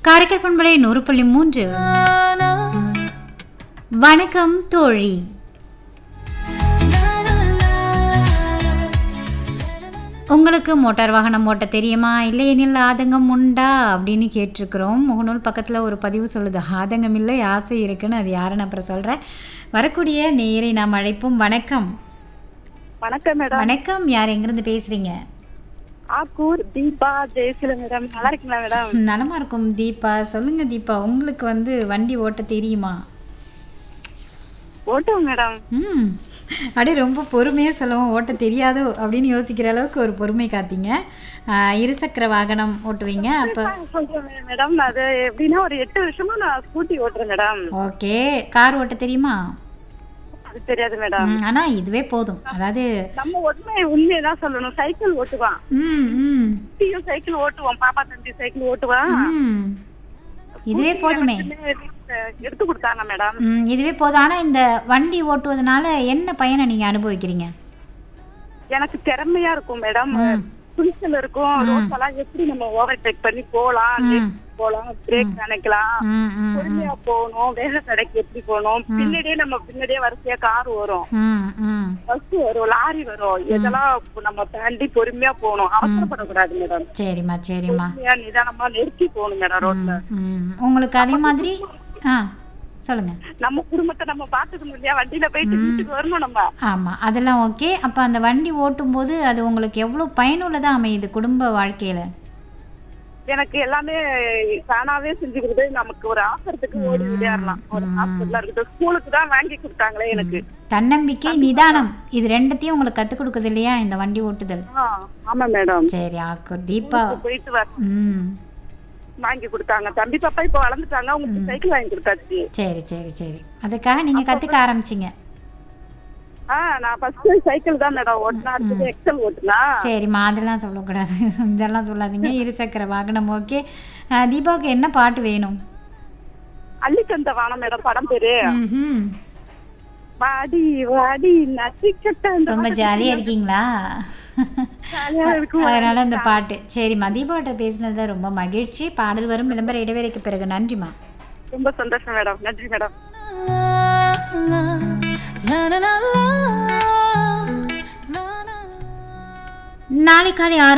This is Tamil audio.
காரைக்கால் பண்பலை நூறு புள்ளி மூன்று வணக்கம் தோழி உங்களுக்கு மோட்டார் வாகனம் ஓட்ட தெரியுமா இல்லையெனில் ஆதங்கம் உண்டா அப்படின்னு கேட்டிருக்கிறோம் முகநூல் பக்கத்தில் ஒரு பதிவு சொல்லுது ஆதங்கம் இல்லை ஆசை இருக்குன்னு அது யாருன்னு அப்புறம் சொல்கிறேன் வரக்கூடிய நேரை நாம் அழைப்போம் வணக்கம் வணக்கம் மேடம் வணக்கம் யார் எங்கேருந்து பேசுகிறீங்க ஆக்கூர் தீபா ஜெயசீல மேடம் நல்லா இருக்கீங்களா மேடம் நலமா இருக்கும் தீபா சொல்லுங்க தீபா உங்களுக்கு வந்து வண்டி ஓட்ட தெரியுமா ஓட்டும் மேடம் ம் அப்படியே ரொம்ப பொறுமையாக சொல்லவும் ஓட்ட தெரியாதோ அப்படின்னு யோசிக்கிற அளவுக்கு ஒரு பொறுமை காத்தீங்க ஆஹ், இருசக்கர வாகனம் ஓட்டுவீங்க அப்போ சொல்றேன் மேடம் அது எப்படின்னா ஒரு எட்டு வருஷமா நான் ஸ்கூட்டி ஓட்டுறேன் மேடம் ஓகே கார் ஓட்ட தெரியுமா அது தெரியாது மேடம் ம், ஆனா இதுவே போதும் அதாவது நம்ம உண்மை உண்மையை தான் சொல்லணும் சைக்கிள் ஓட்டுவான் ம் ம் குட்டியும் சைக்கிள் ஓட்டுவான் பாப்பா தம்பி சைக்கிள் ஓட்டுவான் ம் இதுவே போதுமே வீட்டுல எடுத்து கொடுத்தாங்க மேடம் ம் இதுவே போதும் ஆனால் இந்த வண்டி ஓட்டுவதனால என்ன பயனை நீங்கள் அனுபவிக்கிறீங்க எனக்கு திறமையா இருக்கும் மேடம் ம். துணிச்சல் இருக்கும் ரோட் எல்லாம் எப்படி நம்ம ஓவர் டேக் பண்ணி போலாம் ம். போலாம் பிரேக் நினைக்கலாம் ம் ம் பொறுமையா போகணும் வேக கடைக்கு எப்படி போகணும் பின்னாடியே நம்ம பின்னாடியே வரிசையா கார் வரும் ம் ம் பஸ் வரும் லாரி வரும் இதெல்லாம் நம்ம தாண்டி பொறுமையா போகணும் அவசரப்படக்கூடாது மேடம் சரிம்மா சரிம்மா பொறுமையா நிதானமா நிறுத்தி போகணும் மேடம் ரோட்ல ம் உங்களுக்கு அதே மாதிரி ஆ சொல்லுங்க நம்ம குடும்பத்தை நம்ம பாத்துக்கணும் இல்லையா வண்டியில போயிட்டு வீட்டுக்கு வரணும் நம்ம ஆமாம் அதெல்லாம் ஓகே அப்போ அந்த வண்டி ஓட்டும்போது அது உங்களுக்கு எவ்வளோ பயனுள்ளதாக அமையுது குடும்ப வாழ்க்கையில் எனக்கு எல்லாமே தானாவே செஞ்சுக்கிறது நமக்கு ஒரு ஆசரத்துக்கு ஓடி விளையாடலாம் ஒரு ஹாஸ்பிட்டலா இருக்கட்டும் ஸ்கூலுக்கு தான் வாங்கி கொடுத்தாங்களே எனக்கு தன்னம்பிக்கை நிதானம் இது ரெண்டத்தையும் உங்களுக்கு கற்றுக் கொடுக்குது இல்லையா இந்த வண்டி ஓட்டுதல் ஆ, ஆமா மேடம் சரி ஆக்கு தீபா போயிட்டு வர ம் வாங்கி கொடுத்தாங்க தம்பி பாப்பா இப்ப வளர்ந்துட்டாங்க அவங்களுக்கு சைக்கிள் வாங்கி கொடுத்தாச்சு சரி சரி சரி அதுக்காக நீங்கள் கற்றுக்க ஆரம்பிச்சிங்க ஆ நான் ஃபர்ஸ்ட் சைக்கிள் தான் மேடம் ஓட்டினா அடுத்தது எக்ஸல் ஓட்டுனா சரிம்மா அதெல்லாம் சொல்லக்கூடாது இதெல்லாம் சொல்லாதீங்க இருசக்கர வாகனம் ஓகே தீபாவுக்கு என்ன பாட்டு வேணும் அள்ளிக்கந்த வானம் மேடம் படம் பேரு ம்ஹும். வாடி வாடி நச்சிக்கட்ட இந்த ரொம்ப ஜாலியாக இருக்கீங்களா ஜாலியா இருக்கும் அதனால இந்த பாட்டு சரிம்மா தீபாவட்ட பேசினதுல ரொம்ப மகிழ்ச்சி பாடல் வரும் விளம்பர இடைவேளைக்கு பிறகு நன்றிம்மா ரொம்ப சந்தோஷம் மேடம் நன்றி மேடம் நாளை காலை ஆறு